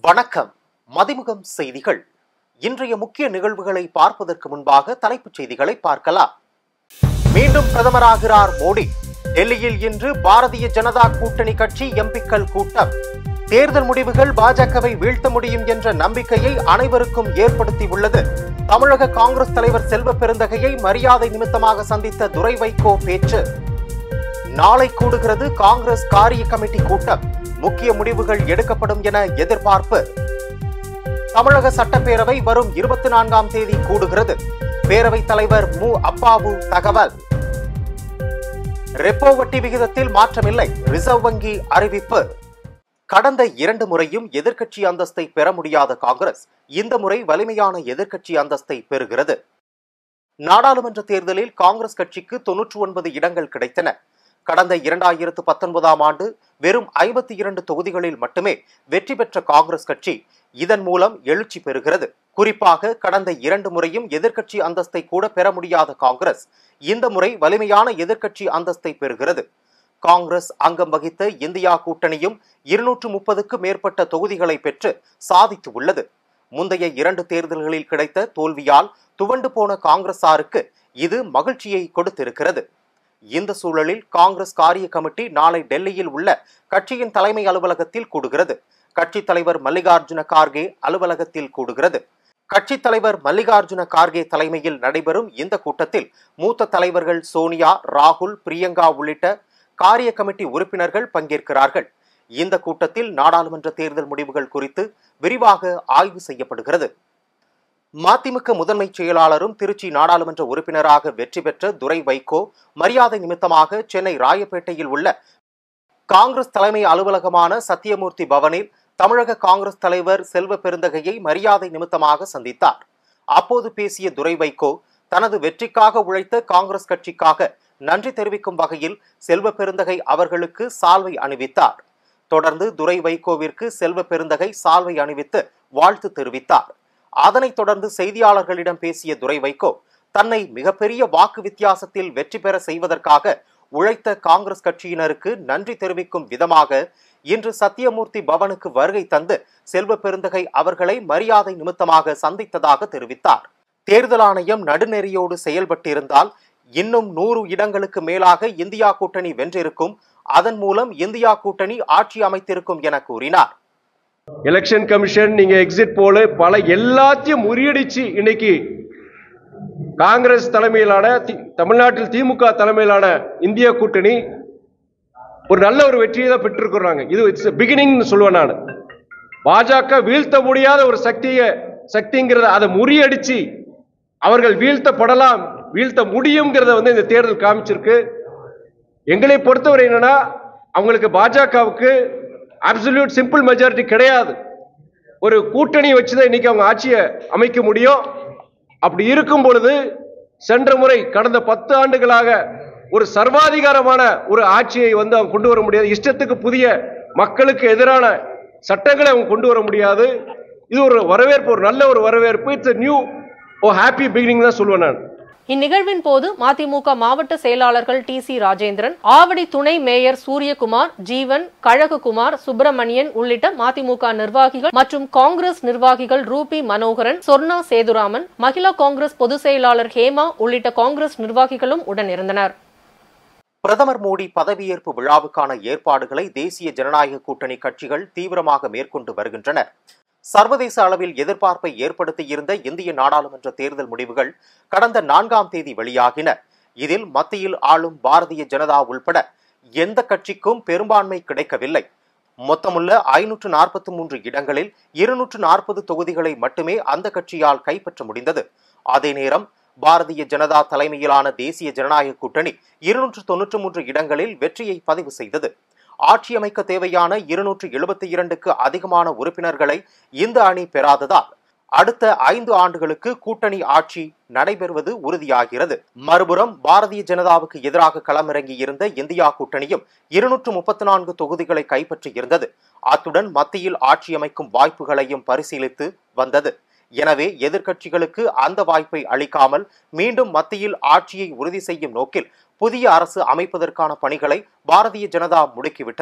வணக்கம் மதிமுகம் செய்திகள் இன்றைய முக்கிய நிகழ்வுகளை பார்ப்பதற்கு முன்பாக தலைப்புச் செய்திகளை பார்க்கலாம் மீண்டும் பிரதமராகிறார் மோடி டெல்லியில் இன்று பாரதிய ஜனதா கூட்டணி கட்சி எம்பிக்கள் கூட்டம் தேர்தல் முடிவுகள் பாஜகவை வீழ்த்த முடியும் என்ற நம்பிக்கையை அனைவருக்கும் ஏற்படுத்தி உள்ளது தமிழக காங்கிரஸ் தலைவர் செல்வ பெருந்தகையை மரியாதை நிமித்தமாக சந்தித்த துரை வைகோ பேச்சு நாளை கூடுகிறது காங்கிரஸ் காரிய கமிட்டி கூட்டம் முக்கிய முடிவுகள் எடுக்கப்படும் என எதிர்பார்ப்பு தமிழக சட்டப்பேரவை வரும் இருபத்தி நான்காம் தேதி கூடுகிறது பேரவைத் தலைவர் மு அப்பாவு தகவல் ரெப்போ வட்டி விகிதத்தில் மாற்றமில்லை ரிசர்வ் வங்கி அறிவிப்பு கடந்த இரண்டு முறையும் எதிர்க்கட்சி அந்தஸ்தை பெற முடியாத காங்கிரஸ் இந்த முறை வலிமையான எதிர்க்கட்சி அந்தஸ்தை பெறுகிறது நாடாளுமன்ற தேர்தலில் காங்கிரஸ் கட்சிக்கு தொன்னூற்று ஒன்பது இடங்கள் கிடைத்தன கடந்த இரண்டாயிரத்து பத்தொன்பதாம் ஆண்டு வெறும் ஐம்பத்தி இரண்டு தொகுதிகளில் மட்டுமே வெற்றி பெற்ற காங்கிரஸ் கட்சி இதன் மூலம் எழுச்சி பெறுகிறது குறிப்பாக கடந்த இரண்டு முறையும் எதிர்க்கட்சி அந்தஸ்தை கூட பெற முடியாத காங்கிரஸ் இந்த முறை வலிமையான எதிர்க்கட்சி அந்தஸ்தை பெறுகிறது காங்கிரஸ் அங்கம் வகித்த இந்தியா கூட்டணியும் இருநூற்று முப்பதுக்கு மேற்பட்ட தொகுதிகளை பெற்று சாதித்து உள்ளது முந்தைய இரண்டு தேர்தல்களில் கிடைத்த தோல்வியால் துவண்டு போன காங்கிரசாருக்கு இது மகிழ்ச்சியை கொடுத்திருக்கிறது இந்த சூழலில் காங்கிரஸ் காரிய கமிட்டி நாளை டெல்லியில் உள்ள கட்சியின் தலைமை அலுவலகத்தில் கூடுகிறது கட்சித் தலைவர் மல்லிகார்ஜுன கார்கே அலுவலகத்தில் கூடுகிறது கட்சித் தலைவர் மல்லிகார்ஜுன கார்கே தலைமையில் நடைபெறும் இந்த கூட்டத்தில் மூத்த தலைவர்கள் சோனியா ராகுல் பிரியங்கா உள்ளிட்ட காரிய கமிட்டி உறுப்பினர்கள் பங்கேற்கிறார்கள் இந்த கூட்டத்தில் நாடாளுமன்ற தேர்தல் முடிவுகள் குறித்து விரிவாக ஆய்வு செய்யப்படுகிறது மதிமுக முதன்மை செயலாளரும் திருச்சி நாடாளுமன்ற உறுப்பினராக வெற்றி பெற்ற துரை வைகோ மரியாதை நிமித்தமாக சென்னை ராயப்பேட்டையில் உள்ள காங்கிரஸ் தலைமை அலுவலகமான சத்தியமூர்த்தி பவனில் தமிழக காங்கிரஸ் தலைவர் செல்வ பெருந்தகையை மரியாதை நிமித்தமாக சந்தித்தார் அப்போது பேசிய துரை வைகோ தனது வெற்றிக்காக உழைத்த காங்கிரஸ் கட்சிக்காக நன்றி தெரிவிக்கும் வகையில் செல்வ பெருந்தகை அவர்களுக்கு சால்வை அணிவித்தார் தொடர்ந்து துரை வைகோவிற்கு செல்வ பெருந்தகை சால்வை அணிவித்து வாழ்த்து தெரிவித்தார் அதனைத் தொடர்ந்து செய்தியாளர்களிடம் பேசிய துரை வைகோ தன்னை மிகப்பெரிய வாக்கு வித்தியாசத்தில் வெற்றி பெற செய்வதற்காக உழைத்த காங்கிரஸ் கட்சியினருக்கு நன்றி தெரிவிக்கும் விதமாக இன்று சத்தியமூர்த்தி பவனுக்கு வருகை தந்து செல்வ பெருந்தகை அவர்களை மரியாதை நிமித்தமாக சந்தித்ததாக தெரிவித்தார் தேர்தல் ஆணையம் நடுநெறியோடு செயல்பட்டிருந்தால் இன்னும் நூறு இடங்களுக்கு மேலாக இந்தியா கூட்டணி வென்றிருக்கும் அதன் மூலம் இந்தியா கூட்டணி ஆட்சி அமைத்திருக்கும் என கூறினார் எலெக்ஷன் கமிஷன் நீங்க எக்ஸிட் போல பல எல்லாத்தையும் முறியடிச்சு இன்னைக்கு காங்கிரஸ் தலைமையிலான தி- தமிழ்நாட்டில் திமுக தலைமையிலான இந்திய கூட்டணி ஒரு நல்ல ஒரு வெற்றியை தான் பெற்றிருக்கிறாங்க இது இட்ஸ் பிகினிங் சொல்லுவேன் நான் பாஜக வீழ்த்த முடியாத ஒரு சக்தியை சக்திங்கிறத அதை முறியடிச்சு அவர்கள் வீழ்த்தப்படலாம் வீழ்த்த முடியுங்கிறத வந்து இந்த தேர்தல் காமிச்சிருக்கு எங்களை பொறுத்தவரை என்னன்னா அவங்களுக்கு பாஜகவுக்கு அப்சல்யூட் சிம்பிள் மெஜாரிட்டி கிடையாது ஒரு கூட்டணி வச்சுதான் இன்னைக்கு அவங்க ஆட்சியை அமைக்க முடியும் அப்படி இருக்கும் பொழுது சென்ற முறை கடந்த பத்து ஆண்டுகளாக ஒரு சர்வாதிகாரமான ஒரு ஆட்சியை வந்து அவங்க கொண்டு வர முடியாது இஷ்டத்துக்கு புதிய மக்களுக்கு எதிரான சட்டங்களை அவங்க கொண்டு வர முடியாது இது ஒரு வரவேற்பு ஒரு நல்ல ஒரு வரவேற்பு it's new oh happy beginning தான் சொல்லுவேன் நான் இந்நிகழ்வின் போது மதிமுக மாவட்ட செயலாளர்கள் டி சி ராஜேந்திரன் ஆவடி துணை மேயர் சூரியகுமார் ஜீவன் கழகுகுமார் சுப்பிரமணியன் உள்ளிட்ட மதிமுக நிர்வாகிகள் மற்றும் காங்கிரஸ் நிர்வாகிகள் ரூபி மனோகரன் சொர்ணா சேதுராமன் மகிழா காங்கிரஸ் பொதுச் செயலாளர் ஹேமா உள்ளிட்ட காங்கிரஸ் நிர்வாகிகளும் உடனிருந்தனர் பிரதமர் மோடி பதவியேற்பு விழாவுக்கான ஏற்பாடுகளை தேசிய ஜனநாயக கூட்டணி கட்சிகள் தீவிரமாக மேற்கொண்டு வருகின்றனர் சர்வதேச அளவில் எதிர்பார்ப்பை ஏற்படுத்தியிருந்த இந்திய நாடாளுமன்ற தேர்தல் முடிவுகள் கடந்த நான்காம் தேதி வெளியாகின இதில் மத்தியில் ஆளும் பாரதிய ஜனதா உள்பட எந்த கட்சிக்கும் பெரும்பான்மை கிடைக்கவில்லை மொத்தமுள்ள ஐநூற்று நாற்பத்தி மூன்று இடங்களில் இருநூற்று நாற்பது தொகுதிகளை மட்டுமே அந்த கட்சியால் கைப்பற்ற முடிந்தது அதே நேரம் பாரதிய ஜனதா தலைமையிலான தேசிய ஜனநாயக கூட்டணி இருநூற்று தொன்னூற்று மூன்று இடங்களில் வெற்றியை பதிவு செய்தது ஆட்சி அமைக்க தேவையான இருநூற்று எழுபத்தி இரண்டுக்கு அதிகமான உறுப்பினர்களை இந்த அணி பெறாததால் அடுத்த ஐந்து ஆண்டுகளுக்கு கூட்டணி ஆட்சி நடைபெறுவது உறுதியாகிறது மறுபுறம் பாரதிய ஜனதாவுக்கு எதிராக களமிறங்கியிருந்த இந்தியா கூட்டணியும் இருநூற்று முப்பத்தி நான்கு தொகுதிகளை கைப்பற்றியிருந்தது அத்துடன் மத்தியில் ஆட்சி அமைக்கும் வாய்ப்புகளையும் பரிசீலித்து வந்தது எனவே எதிர்க்கட்சிகளுக்கு அந்த வாய்ப்பை அளிக்காமல் மீண்டும் மத்தியில் ஆட்சியை உறுதி செய்யும் நோக்கில் புதிய அரசு அமைப்பதற்கான பணிகளை பாரதிய ஜனதா முடுக்கிவிட்டது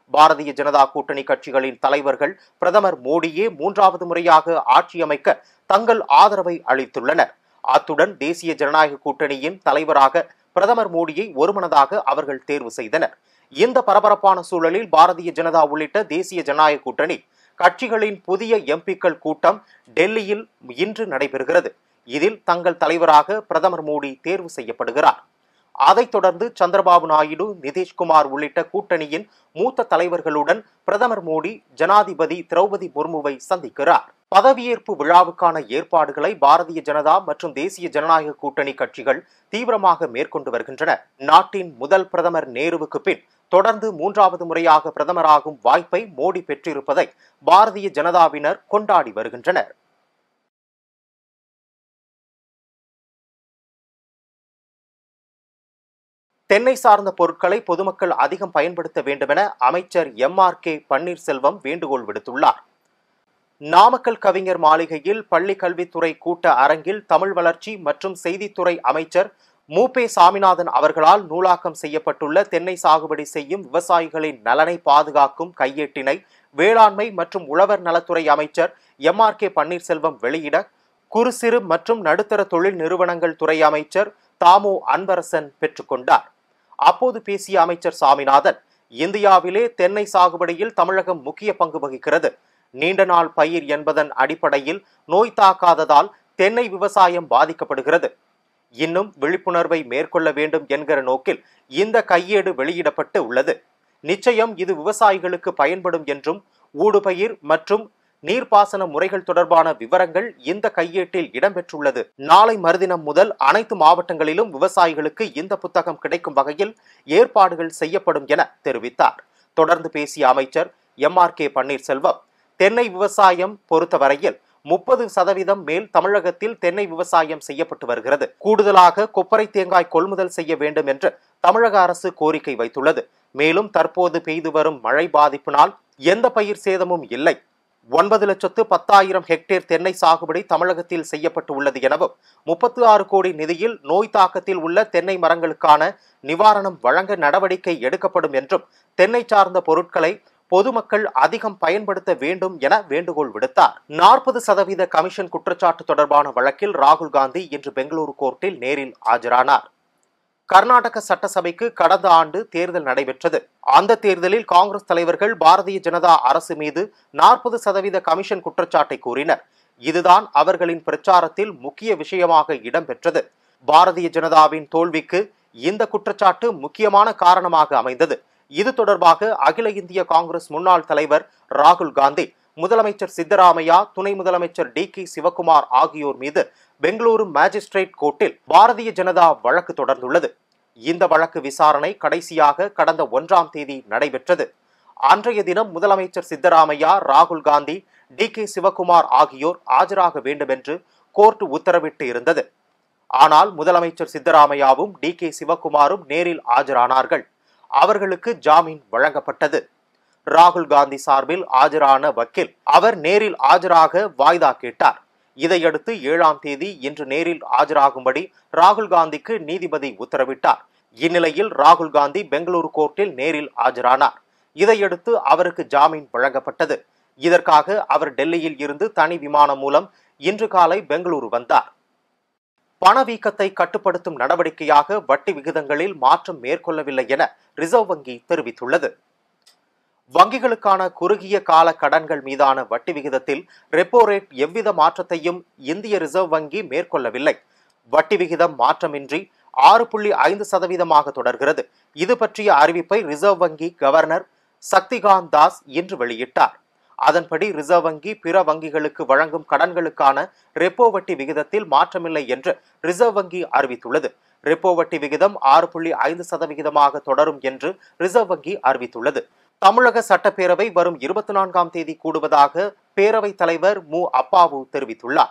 பாரதிய ஜனதா கூட்டணி கட்சிகளின் தலைவர்கள் பிரதமர் மோடியே மூன்றாவது முறையாக ஆட்சி அமைக்க தங்கள் ஆதரவை அளித்துள்ளனர் அத்துடன் தேசிய ஜனநாயக கூட்டணியின் தலைவராக பிரதமர் மோடியை ஒருமனதாக அவர்கள் தேர்வு செய்தனர் இந்த பரபரப்பான சூழலில் பாரதிய ஜனதா உள்ளிட்ட தேசிய ஜனநாயக கூட்டணி கட்சிகளின் புதிய எம்பிக்கள் கூட்டம் டெல்லியில் இன்று நடைபெறுகிறது இதில் தங்கள் தலைவராக பிரதமர் மோடி தேர்வு செய்யப்படுகிறார் அதைத் தொடர்ந்து சந்திரபாபு நாயுடு நிதிஷ்குமார் உள்ளிட்ட கூட்டணியின் மூத்த தலைவர்களுடன் பிரதமர் மோடி ஜனாதிபதி திரௌபதி முர்முவை சந்திக்கிறார் பதவியேற்பு விழாவுக்கான ஏற்பாடுகளை பாரதிய ஜனதா மற்றும் தேசிய ஜனநாயக கூட்டணி கட்சிகள் தீவிரமாக மேற்கொண்டு வருகின்றன நாட்டின் முதல் பிரதமர் நேருவுக்கு பின் தொடர்ந்து மூன்றாவது முறையாக பிரதமராகும் வாய்ப்பை மோடி பெற்றிருப்பதை பாரதிய ஜனதாவினர் கொண்டாடி வருகின்றனர் தென்னை சார்ந்த பொருட்களை பொதுமக்கள் அதிகம் பயன்படுத்த வேண்டுமென அமைச்சர் எம் ஆர் கே பன்னீர்செல்வம் வேண்டுகோள் விடுத்துள்ளார் நாமக்கல் கவிஞர் மாளிகையில் பள்ளி கல்வித்துறை கூட்ட அரங்கில் தமிழ் வளர்ச்சி மற்றும் செய்தித்துறை அமைச்சர் மூபே சாமிநாதன் அவர்களால் நூலாக்கம் செய்யப்பட்டுள்ள தென்னை சாகுபடி செய்யும் விவசாயிகளின் நலனை பாதுகாக்கும் கையேட்டினை வேளாண்மை மற்றும் உழவர் நலத்துறை அமைச்சர் எம் ஆர் கே பன்னீர்செல்வம் வெளியிட குறு சிறு மற்றும் நடுத்தர தொழில் நிறுவனங்கள் துறை அமைச்சர் தாமோ அன்பரசன் பெற்றுக்கொண்டார் அப்போது பேசிய அமைச்சர் சாமிநாதன் இந்தியாவிலே தென்னை சாகுபடியில் தமிழகம் முக்கிய பங்கு வகிக்கிறது நீண்ட நாள் பயிர் என்பதன் அடிப்படையில் நோய் தாக்காததால் தென்னை விவசாயம் பாதிக்கப்படுகிறது இன்னும் விழிப்புணர்வை மேற்கொள்ள வேண்டும் என்கிற நோக்கில் இந்த கையேடு வெளியிடப்பட்டு உள்ளது நிச்சயம் இது விவசாயிகளுக்கு பயன்படும் என்றும் ஊடுபயிர் மற்றும் நீர்ப்பாசன முறைகள் தொடர்பான விவரங்கள் இந்த கையேட்டில் இடம்பெற்றுள்ளது நாளை மறுதினம் முதல் அனைத்து மாவட்டங்களிலும் விவசாயிகளுக்கு இந்த புத்தகம் கிடைக்கும் வகையில் ஏற்பாடுகள் செய்யப்படும் என தெரிவித்தார் தொடர்ந்து பேசிய அமைச்சர் எம் ஆர் கே பன்னீர்செல்வம் தென்னை விவசாயம் பொறுத்தவரையில் முப்பது சதவீதம் மேல் தமிழகத்தில் தென்னை விவசாயம் செய்யப்பட்டு வருகிறது கூடுதலாக கொப்பரை தேங்காய் கொள்முதல் செய்ய வேண்டும் என்று தமிழக அரசு கோரிக்கை வைத்துள்ளது மேலும் தற்போது பெய்து வரும் மழை பாதிப்பினால் எந்த பயிர் சேதமும் இல்லை ஒன்பது லட்சத்து பத்தாயிரம் ஹெக்டேர் தென்னை சாகுபடி தமிழகத்தில் செய்யப்பட்டு உள்ளது எனவும் முப்பத்து ஆறு கோடி நிதியில் நோய் தாக்கத்தில் உள்ள தென்னை மரங்களுக்கான நிவாரணம் வழங்க நடவடிக்கை எடுக்கப்படும் என்றும் தென்னை சார்ந்த பொருட்களை பொதுமக்கள் அதிகம் பயன்படுத்த வேண்டும் என வேண்டுகோள் விடுத்தார் நாற்பது சதவீத கமிஷன் குற்றச்சாட்டு தொடர்பான வழக்கில் ராகுல் காந்தி இன்று பெங்களூரு கோர்ட்டில் நேரில் ஆஜரானார் கர்நாடக சட்டசபைக்கு கடந்த ஆண்டு தேர்தல் நடைபெற்றது அந்த தேர்தலில் காங்கிரஸ் தலைவர்கள் பாரதிய ஜனதா அரசு மீது நாற்பது சதவீத கமிஷன் குற்றச்சாட்டை கூறினர் இதுதான் அவர்களின் பிரச்சாரத்தில் முக்கிய விஷயமாக இடம்பெற்றது பாரதிய ஜனதாவின் தோல்விக்கு இந்த குற்றச்சாட்டு முக்கியமான காரணமாக அமைந்தது இது தொடர்பாக அகில இந்திய காங்கிரஸ் முன்னாள் தலைவர் ராகுல் காந்தி முதலமைச்சர் சித்தராமையா துணை முதலமைச்சர் டி கே சிவகுமார் ஆகியோர் மீது பெங்களூரு மேஜிஸ்ட்ரேட் கோர்ட்டில் பாரதிய ஜனதா வழக்கு தொடர்ந்துள்ளது இந்த வழக்கு விசாரணை கடைசியாக கடந்த ஒன்றாம் தேதி நடைபெற்றது அன்றைய தினம் முதலமைச்சர் சித்தராமையா ராகுல் காந்தி டி கே சிவகுமார் ஆகியோர் ஆஜராக வேண்டும் என்று கோர்ட் உத்தரவிட்டு இருந்தது ஆனால் முதலமைச்சர் சித்தராமையாவும் டி கே சிவகுமாரும் நேரில் ஆஜரானார்கள் அவர்களுக்கு ஜாமீன் வழங்கப்பட்டது ராகுல் காந்தி சார்பில் ஆஜரான வக்கீல் அவர் நேரில் ஆஜராக வாய்தா கேட்டார் இதையடுத்து ஏழாம் தேதி இன்று நேரில் ஆஜராகும்படி ராகுல் காந்திக்கு நீதிபதி உத்தரவிட்டார் இந்நிலையில் ராகுல் காந்தி பெங்களூரு கோர்ட்டில் நேரில் ஆஜரானார் இதையடுத்து அவருக்கு ஜாமீன் வழங்கப்பட்டது இதற்காக அவர் டெல்லியில் இருந்து தனி விமானம் மூலம் இன்று காலை பெங்களூரு வந்தார் பணவீக்கத்தை கட்டுப்படுத்தும் நடவடிக்கையாக வட்டி விகிதங்களில் மாற்றம் மேற்கொள்ளவில்லை என ரிசர்வ் வங்கி தெரிவித்துள்ளது வங்கிகளுக்கான குறுகிய கால கடன்கள் மீதான வட்டி விகிதத்தில் ரெப்போ ரேட் எவ்வித மாற்றத்தையும் இந்திய ரிசர்வ் வங்கி மேற்கொள்ளவில்லை வட்டி விகிதம் மாற்றமின்றி ஆறு புள்ளி ஐந்து சதவீதமாக தொடர்கிறது இது பற்றிய அறிவிப்பை ரிசர்வ் வங்கி கவர்னர் சக்திகாந்த் தாஸ் இன்று வெளியிட்டார் அதன்படி ரிசர்வ் வங்கி பிற வங்கிகளுக்கு வழங்கும் கடன்களுக்கான ரெப்போ வட்டி விகிதத்தில் மாற்றமில்லை என்று ரிசர்வ் வங்கி அறிவித்துள்ளது ரெப்போ வட்டி விகிதம் ஆறு புள்ளி ஐந்து சதவிகிதமாக தொடரும் என்று ரிசர்வ் வங்கி அறிவித்துள்ளது தமிழக சட்டப்பேரவை வரும் இருபத்தி நான்காம் தேதி கூடுவதாக பேரவைத் தலைவர் மு அப்பாவு தெரிவித்துள்ளார்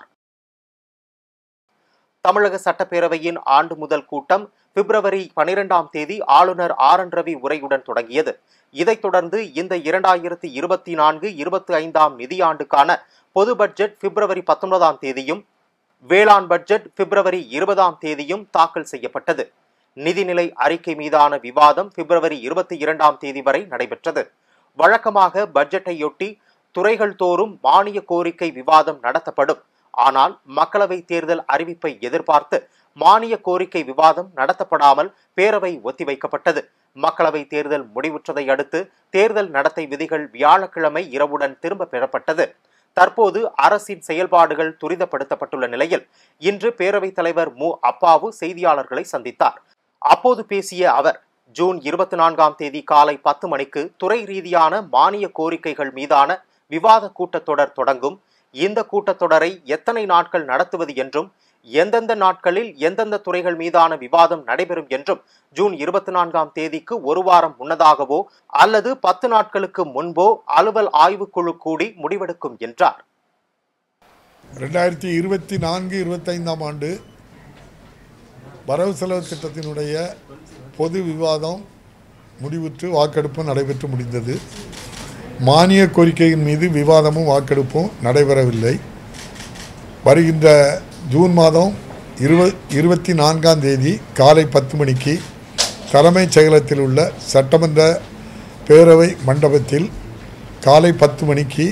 தமிழக சட்டப்பேரவையின் ஆண்டு முதல் கூட்டம் பிப்ரவரி பனிரெண்டாம் தேதி ஆளுநர் ஆர் என் ரவி உரையுடன் தொடங்கியது இதைத் தொடர்ந்து இந்த இரண்டாயிரத்தி இருபத்தி நான்கு இருபத்தி ஐந்தாம் நிதியாண்டுக்கான பொது பட்ஜெட் பிப்ரவரி பத்தொன்பதாம் தேதியும் வேளாண் பட்ஜெட் பிப்ரவரி இருபதாம் தேதியும் தாக்கல் செய்யப்பட்டது நிதிநிலை அறிக்கை மீதான விவாதம் பிப்ரவரி இருபத்தி இரண்டாம் தேதி வரை நடைபெற்றது வழக்கமாக பட்ஜெட்டையொட்டி துறைகள் தோறும் மானிய கோரிக்கை விவாதம் நடத்தப்படும் ஆனால் மக்களவை தேர்தல் அறிவிப்பை எதிர்பார்த்து மானிய கோரிக்கை விவாதம் நடத்தப்படாமல் பேரவை ஒத்திவைக்கப்பட்டது மக்களவை தேர்தல் முடிவுற்றதை அடுத்து தேர்தல் நடத்தை விதிகள் வியாழக்கிழமை இரவுடன் திரும்ப பெறப்பட்டது தற்போது அரசின் செயல்பாடுகள் துரிதப்படுத்தப்பட்டுள்ள நிலையில் இன்று பேரவைத் தலைவர் மு அப்பாவு செய்தியாளர்களை சந்தித்தார் அப்போது பேசிய அவர் ஜூன் இருபத்தி நான்காம் தேதி காலை பத்து மணிக்கு துறை ரீதியான மானிய கோரிக்கைகள் மீதான விவாத கூட்டத்தொடர் தொடங்கும் இந்த கூட்டத்தொடரை எத்தனை நாட்கள் நடத்துவது என்றும் எந்தெந்த நாட்களில் எந்தெந்த துறைகள் மீதான விவாதம் நடைபெறும் என்றும் ஜூன் இருபத்தி நான்காம் தேதிக்கு ஒரு வாரம் முன்னதாகவோ அல்லது பத்து நாட்களுக்கு முன்போ அலுவல் ஆய்வுக்குழு கூடி முடிவெடுக்கும் என்றார் ரெண்டாயிரத்தி இருபத்தி நான்கு இருபத்தைந்தாம் ஆண்டு வரவு செலவு திட்டத்தினுடைய பொது விவாதம் முடிவுற்று வாக்கெடுப்பு நடைபெற்று முடிந்தது மானிய கோரிக்கையின் மீது விவாதமும் வாக்கெடுப்பும் நடைபெறவில்லை வருகின்ற ஜூன் மாதம் இருப இருபத்தி நான்காம் தேதி காலை பத்து மணிக்கு தலைமைச் செயலகத்தில் உள்ள சட்டமன்ற பேரவை மண்டபத்தில் காலை பத்து மணிக்கு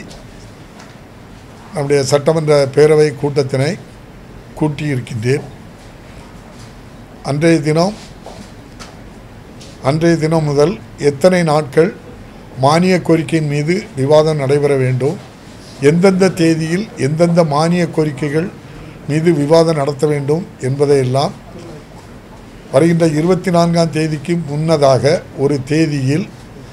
நம்முடைய சட்டமன்ற பேரவை கூட்டத்தினை கூட்டியிருக்கின்றேன் அன்றைய தினம் அன்றைய தினம் முதல் எத்தனை நாட்கள் மானிய கோரிக்கையின் மீது விவாதம் நடைபெற வேண்டும் எந்தெந்த தேதியில் எந்தெந்த மானிய கோரிக்கைகள் மீது விவாதம் நடத்த வேண்டும் என்பதையெல்லாம் வருகின்ற இருபத்தி நான்காம் தேதிக்கு முன்னதாக ஒரு தேதியில்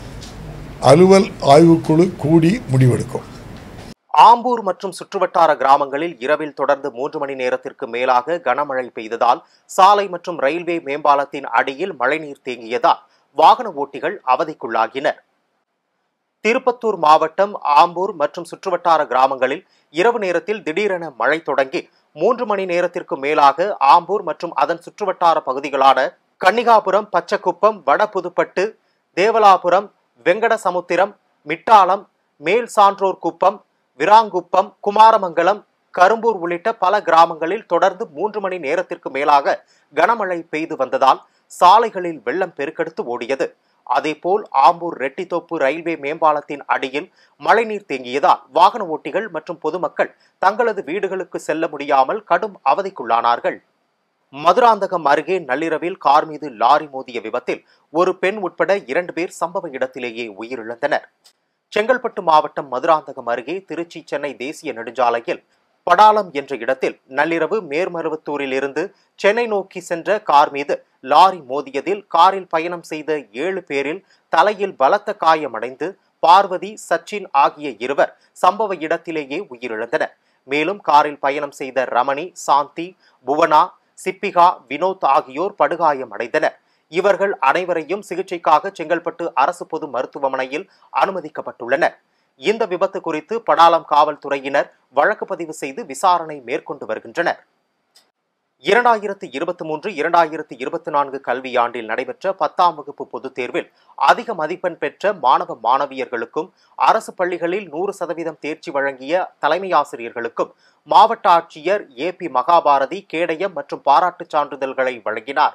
அலுவல் ஆய்வுக்குழு கூடி முடிவெடுக்கும் ஆம்பூர் மற்றும் சுற்றுவட்டார கிராமங்களில் இரவில் தொடர்ந்து மூன்று மணி நேரத்திற்கு மேலாக கனமழை பெய்ததால் சாலை மற்றும் ரயில்வே மேம்பாலத்தின் அடியில் மழைநீர் தேங்கியதால் வாகன ஓட்டிகள் அவதிக்குள்ளாகினர் திருப்பத்தூர் மாவட்டம் ஆம்பூர் மற்றும் சுற்றுவட்டார கிராமங்களில் இரவு நேரத்தில் திடீரென மழை தொடங்கி மூன்று மணி நேரத்திற்கு மேலாக ஆம்பூர் மற்றும் அதன் சுற்றுவட்டார பகுதிகளான கன்னிகாபுரம் பச்சக்குப்பம் வடபுதுப்பட்டு தேவலாபுரம் வெங்கடசமுத்திரம் மிட்டாலம் மேல் சான்றோர் குப்பம் விராங்குப்பம் குமாரமங்கலம் கரும்பூர் உள்ளிட்ட பல கிராமங்களில் தொடர்ந்து மூன்று மணி நேரத்திற்கு மேலாக கனமழை பெய்து வந்ததால் சாலைகளில் வெள்ளம் பெருக்கெடுத்து ஓடியது அதேபோல் ஆம்பூர் ரெட்டித்தோப்பு ரயில்வே மேம்பாலத்தின் அடியில் மழைநீர் தேங்கியதால் வாகன ஓட்டிகள் மற்றும் பொதுமக்கள் தங்களது வீடுகளுக்கு செல்ல முடியாமல் கடும் அவதிக்குள்ளானார்கள் மதுராந்தகம் அருகே நள்ளிரவில் கார் மீது லாரி மோதிய விபத்தில் ஒரு பெண் உட்பட இரண்டு பேர் சம்பவ இடத்திலேயே உயிரிழந்தனர் செங்கல்பட்டு மாவட்டம் மதுராந்தகம் அருகே திருச்சி சென்னை தேசிய நெடுஞ்சாலையில் படாலம் என்ற இடத்தில் நள்ளிரவு மேர்மருவத்தூரில் இருந்து சென்னை நோக்கி சென்ற கார் மீது லாரி மோதியதில் காரில் பயணம் செய்த ஏழு பேரில் தலையில் பலத்த காயமடைந்து பார்வதி சச்சின் ஆகிய இருவர் சம்பவ இடத்திலேயே உயிரிழந்தனர் மேலும் காரில் பயணம் செய்த ரமணி சாந்தி புவனா சிப்பிகா வினோத் ஆகியோர் படுகாயமடைந்தனர் இவர்கள் அனைவரையும் சிகிச்சைக்காக செங்கல்பட்டு அரசு பொது மருத்துவமனையில் அனுமதிக்கப்பட்டுள்ளனர் இந்த விபத்து குறித்து படாலம் காவல்துறையினர் வழக்கு பதிவு செய்து விசாரணை மேற்கொண்டு வருகின்றனர் இரண்டாயிரத்து இருபத்தி மூன்று இரண்டாயிரத்து இருபத்தி நான்கு கல்வியாண்டில் நடைபெற்ற பத்தாம் வகுப்பு பொதுத் தேர்வில் அதிக மதிப்பெண் பெற்ற மாணவ மாணவியர்களுக்கும் அரசு பள்ளிகளில் நூறு சதவீதம் தேர்ச்சி வழங்கிய தலைமை ஆசிரியர்களுக்கும் மாவட்ட ஆட்சியர் ஏ பி மகாபாரதி கேடயம் மற்றும் பாராட்டுச் சான்றிதழ்களை வழங்கினார்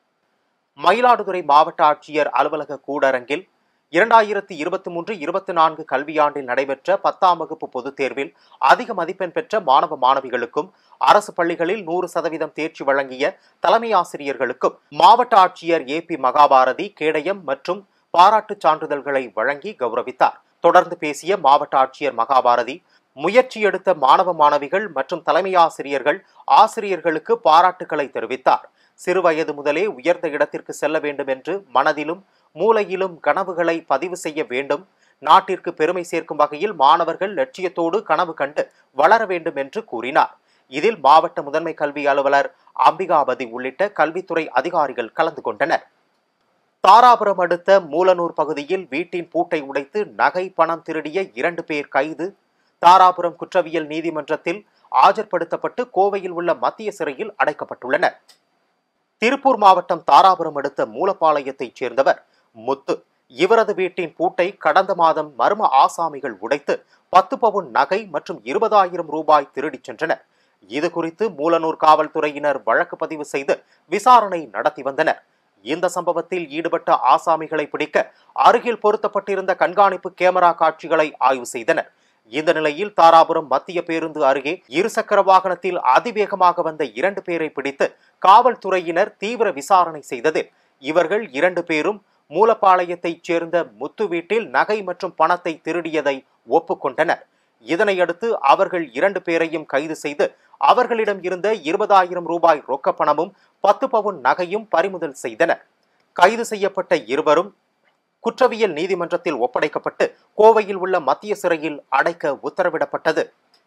மயிலாடுதுறை மாவட்ட ஆட்சியர் அலுவலக கூடரங்கில் இரண்டாயிரத்தி இருபத்தி மூன்று இருபத்தி நான்கு கல்வியாண்டில் நடைபெற்ற பத்தாம் வகுப்பு பொதுத் தேர்வில் அதிக மதிப்பெண் பெற்ற மாணவ மாணவிகளுக்கும் அரசு பள்ளிகளில் நூறு சதவீதம் தேர்ச்சி வழங்கிய தலைமை ஆசிரியர்களுக்கும் மாவட்ட ஆட்சியர் ஏ பி மகாபாரதி கேடயம் மற்றும் பாராட்டுச் சான்றிதழ்களை வழங்கி கௌரவித்தார் தொடர்ந்து பேசிய மாவட்ட ஆட்சியர் மகாபாரதி முயற்சி எடுத்த மாணவ மாணவிகள் மற்றும் தலைமை ஆசிரியர்கள் ஆசிரியர்களுக்கு பாராட்டுக்களை தெரிவித்தார் சிறுவயது முதலே உயர்ந்த இடத்திற்கு செல்ல வேண்டும் என்று மனதிலும் மூளையிலும் கனவுகளை பதிவு செய்ய வேண்டும் நாட்டிற்கு பெருமை சேர்க்கும் வகையில் மாணவர்கள் லட்சியத்தோடு கனவு கண்டு வளர வேண்டும் என்று கூறினார் இதில் மாவட்ட முதன்மை கல்வி அலுவலர் அம்பிகாபதி உள்ளிட்ட கல்வித்துறை அதிகாரிகள் கலந்து கொண்டனர் தாராபுரம் அடுத்த மூலனூர் பகுதியில் வீட்டின் பூட்டை உடைத்து நகை பணம் திருடிய இரண்டு பேர் கைது தாராபுரம் குற்றவியல் நீதிமன்றத்தில் ஆஜர்படுத்தப்பட்டு கோவையில் உள்ள மத்திய சிறையில் அடைக்கப்பட்டுள்ளனர் திருப்பூர் மாவட்டம் தாராபுரம் அடுத்த மூலப்பாளையத்தைச் சேர்ந்தவர் முத்து இவரது வீட்டின் பூட்டை கடந்த மாதம் மர்ம ஆசாமிகள் உடைத்து பத்து பவுன் நகை மற்றும் இருபதாயிரம் ரூபாய் திருடிச் சென்றனர் இது குறித்து மூலனூர் காவல்துறையினர் வழக்கு பதிவு செய்து விசாரணை நடத்தி வந்தனர் இந்த சம்பவத்தில் ஈடுபட்ட ஆசாமிகளை பிடிக்க அருகில் பொருத்தப்பட்டிருந்த கண்காணிப்பு கேமரா காட்சிகளை ஆய்வு செய்தனர் இந்த நிலையில் தாராபுரம் மத்திய பேருந்து அருகே இருசக்கர வாகனத்தில் அதிவேகமாக வந்த இரண்டு பேரை பிடித்து காவல்துறையினர் தீவிர விசாரணை செய்ததில் இவர்கள் இரண்டு பேரும் மூலப்பாளையத்தைச் சேர்ந்த முத்து வீட்டில் நகை மற்றும் பணத்தை திருடியதை ஒப்புக்கொண்டனர் இதனையடுத்து அவர்கள் இரண்டு பேரையும் கைது செய்து அவர்களிடம் இருந்த இருபதாயிரம் ரூபாய் ரொக்க பணமும் பத்து பவுன் நகையும் பறிமுதல் செய்தனர் கைது செய்யப்பட்ட இருவரும் குற்றவியல் நீதிமன்றத்தில் ஒப்படைக்கப்பட்டு கோவையில் உள்ள மத்திய சிறையில் அடைக்க உத்தரவிடப்பட்டது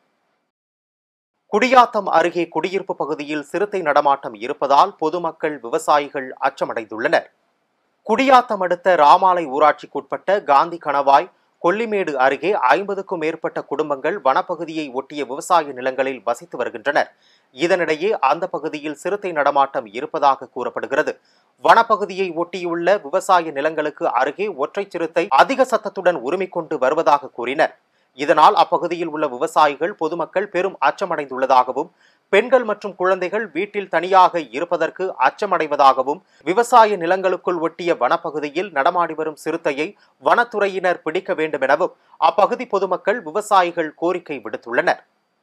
குடியாத்தம் அருகே குடியிருப்பு பகுதியில் சிறுத்தை நடமாட்டம் இருப்பதால் பொதுமக்கள் விவசாயிகள் அச்சமடைந்துள்ளனர் குடியாத்தம் அடுத்த ராமாலை ஊராட்சிக்குட்பட்ட காந்தி கணவாய் கொல்லிமேடு அருகே ஐம்பதுக்கும் மேற்பட்ட குடும்பங்கள் வனப்பகுதியை ஒட்டிய விவசாய நிலங்களில் வசித்து வருகின்றனர் இதனிடையே அந்த பகுதியில் சிறுத்தை நடமாட்டம் இருப்பதாக கூறப்படுகிறது வனப்பகுதியை ஒட்டியுள்ள விவசாய நிலங்களுக்கு அருகே ஒற்றை சிறுத்தை அதிக சத்தத்துடன் உரிமை கொண்டு வருவதாக கூறினர் இதனால் அப்பகுதியில் உள்ள விவசாயிகள் பொதுமக்கள் பெரும் அச்சமடைந்துள்ளதாகவும் பெண்கள் மற்றும் குழந்தைகள் வீட்டில் தனியாக இருப்பதற்கு அச்சமடைவதாகவும் விவசாய நிலங்களுக்குள் ஒட்டிய வனப்பகுதியில் நடமாடி வரும் சிறுத்தையை வனத்துறையினர் பிடிக்க வேண்டும் எனவும் அப்பகுதி பொதுமக்கள் விவசாயிகள் கோரிக்கை விடுத்துள்ளனர்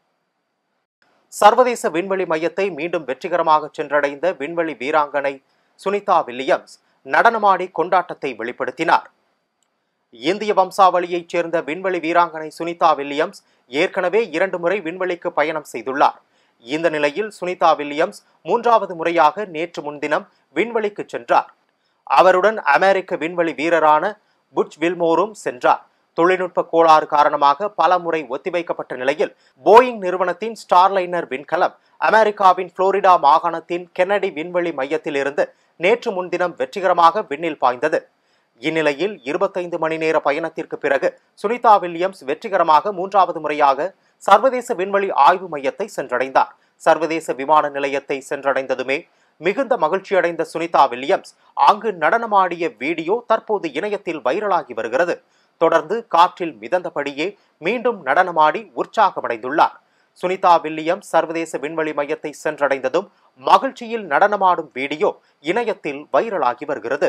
சர்வதேச விண்வெளி மையத்தை மீண்டும் வெற்றிகரமாக சென்றடைந்த விண்வெளி வீராங்கனை சுனிதா வில்லியம்ஸ் நடனமாடி கொண்டாட்டத்தை வெளிப்படுத்தினார் இந்திய வம்சாவளியைச் சேர்ந்த விண்வெளி வீராங்கனை சுனிதா வில்லியம்ஸ் ஏற்கனவே இரண்டு முறை விண்வெளிக்கு பயணம் செய்துள்ளார் இந்த நிலையில் சுனிதா வில்லியம்ஸ் மூன்றாவது முறையாக நேற்று முன்தினம் விண்வெளிக்கு சென்றார் அவருடன் அமெரிக்க விண்வெளி வீரரான புட்ச் வில்மோரும் சென்றார் தொழில்நுட்ப கோளாறு காரணமாக பல முறை ஒத்திவைக்கப்பட்ட நிலையில் போயிங் நிறுவனத்தின் ஸ்டார்லைனர் விண்கலம் அமெரிக்காவின் புளோரிடா மாகாணத்தின் கென்னடி விண்வெளி மையத்தில் இருந்து நேற்று முன்தினம் வெற்றிகரமாக விண்ணில் பாய்ந்தது இந்நிலையில் இருபத்தைந்து மணி நேர பயணத்திற்கு பிறகு சுனிதா வில்லியம்ஸ் வெற்றிகரமாக மூன்றாவது முறையாக சர்வதேச விண்வெளி ஆய்வு மையத்தை சென்றடைந்தார் சர்வதேச விமான நிலையத்தை சென்றடைந்ததுமே மிகுந்த மகிழ்ச்சியடைந்த சுனிதா வில்லியம்ஸ் அங்கு நடனமாடிய வீடியோ தற்போது இணையத்தில் வைரலாகி வருகிறது தொடர்ந்து காற்றில் மிதந்தபடியே மீண்டும் நடனமாடி உற்சாகமடைந்துள்ளார் சுனிதா வில்லியம்ஸ் சர்வதேச விண்வெளி மையத்தை சென்றடைந்ததும் மகிழ்ச்சியில் நடனமாடும் வீடியோ இணையத்தில் வைரலாகி வருகிறது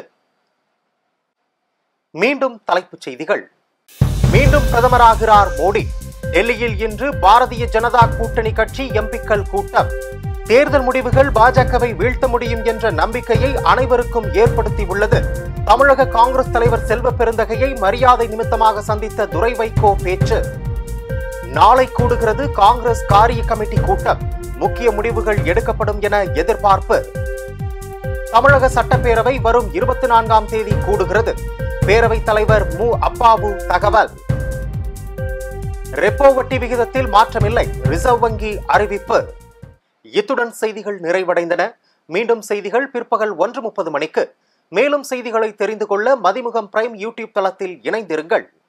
மீண்டும் தலைப்புச் செய்திகள் மீண்டும் பிரதமராகிறார் மோடி டெல்லியில் இன்று பாரதிய ஜனதா கூட்டணி கட்சி எம்பிக்கள் கூட்டம் தேர்தல் முடிவுகள் பாஜகவை வீழ்த்த முடியும் என்ற நம்பிக்கையை அனைவருக்கும் ஏற்படுத்தியுள்ளது தமிழக காங்கிரஸ் தலைவர் செல்வ பெருந்தகையை மரியாதை நிமித்தமாக சந்தித்த துரை வைகோ பேச்சு நாளை கூடுகிறது காங்கிரஸ் காரிய கமிட்டி கூட்டம் முக்கிய முடிவுகள் எடுக்கப்படும் என எதிர்பார்ப்பு தமிழக சட்டப்பேரவை வரும் இருபத்தி நான்காம் தேதி கூடுகிறது பேரவைத் தலைவர் மு அப்பாவு தகவல் ரெப்போ வட்டி விகிதத்தில் மாற்றமில்லை ரிசர்வ் வங்கி அறிவிப்பு இத்துடன் செய்திகள் நிறைவடைந்தன மீண்டும் செய்திகள் பிற்பகல் ஒன்று முப்பது மணிக்கு மேலும் செய்திகளை தெரிந்து கொள்ள மதிமுகம் பிரைம் யூடியூப் தளத்தில் இணைந்திருங்கள்